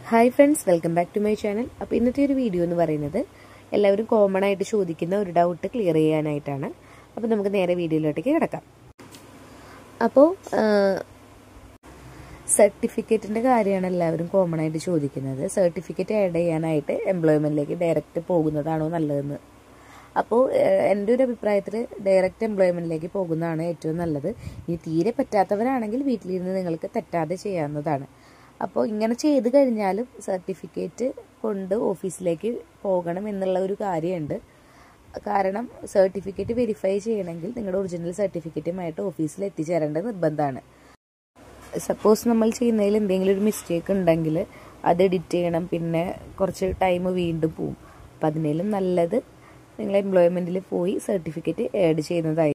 hi friends welcome back to my channel അപ്പോൾ ഇന്നത്തെ ഒരു വീഡിയോ എന്ന് പറയുന്നത് എല്ലാവരും കോമൺ ആയിട്ട് ചോദിക്കുന്ന ഒരു ഡൗട്ട് ക്ലിയർ ചെയ്യാനായിട്ടാണ് അപ്പോൾ നമുക്ക് നേരെ വീഡിയോയിലോട്ടേക്ക് കിടക്കാം അപ്പോൾ സർട്ടിഫിക്കറ്റിൻ്റെ കാര്യമാണ് എല്ലാവരും കോമൺ ആയിട്ട് ചോദിക്കുന്നത് സർട്ടിഫിക്കറ്റ് ആഡ് ചെയ്യാനായിട്ട് എംപ്ലോയ്മെൻറ്റിലേക്ക് ഡയറക്റ്റ് പോകുന്നതാണോ നല്ലതെന്ന് അപ്പോൾ എൻ്റെ ഒരു അഭിപ്രായത്തിൽ ഡയറക്റ്റ് എംപ്ലോയ്മെൻറ്റിലേക്ക് പോകുന്നതാണ് ഏറ്റവും നല്ലത് ഇനി തീരെ പറ്റാത്തവരാണെങ്കിൽ വീട്ടിലിരുന്ന് നിങ്ങൾക്ക് തെറ്റാതെ ചെയ്യാവുന്നതാണ് അപ്പോൾ ഇങ്ങനെ ചെയ്ത് കഴിഞ്ഞാലും സർട്ടിഫിക്കറ്റ് കൊണ്ട് ഓഫീസിലേക്ക് പോകണം എന്നുള്ള ഒരു കാര്യമുണ്ട് കാരണം സർട്ടിഫിക്കറ്റ് വെരിഫൈ ചെയ്യണമെങ്കിൽ നിങ്ങളുടെ ഒറിജിനൽ സർട്ടിഫിക്കറ്റുമായിട്ട് ഓഫീസിൽ എത്തിച്ചേരേണ്ടത് നിർബന്ധമാണ് സപ്പോസ് നമ്മൾ ചെയ്യുന്നതിൽ എന്തെങ്കിലും ഒരു മിസ്റ്റേക്ക് ഉണ്ടെങ്കിൽ അത് എഡിറ്റ് ചെയ്യണം പിന്നെ കുറച്ച് ടൈം വീണ്ടും പോവും അപ്പം അതിനേലും നല്ലത് നിങ്ങൾ എംപ്ലോയ്മെൻറ്റിൽ പോയി സർട്ടിഫിക്കറ്റ് ആഡ് ചെയ്യുന്നതായി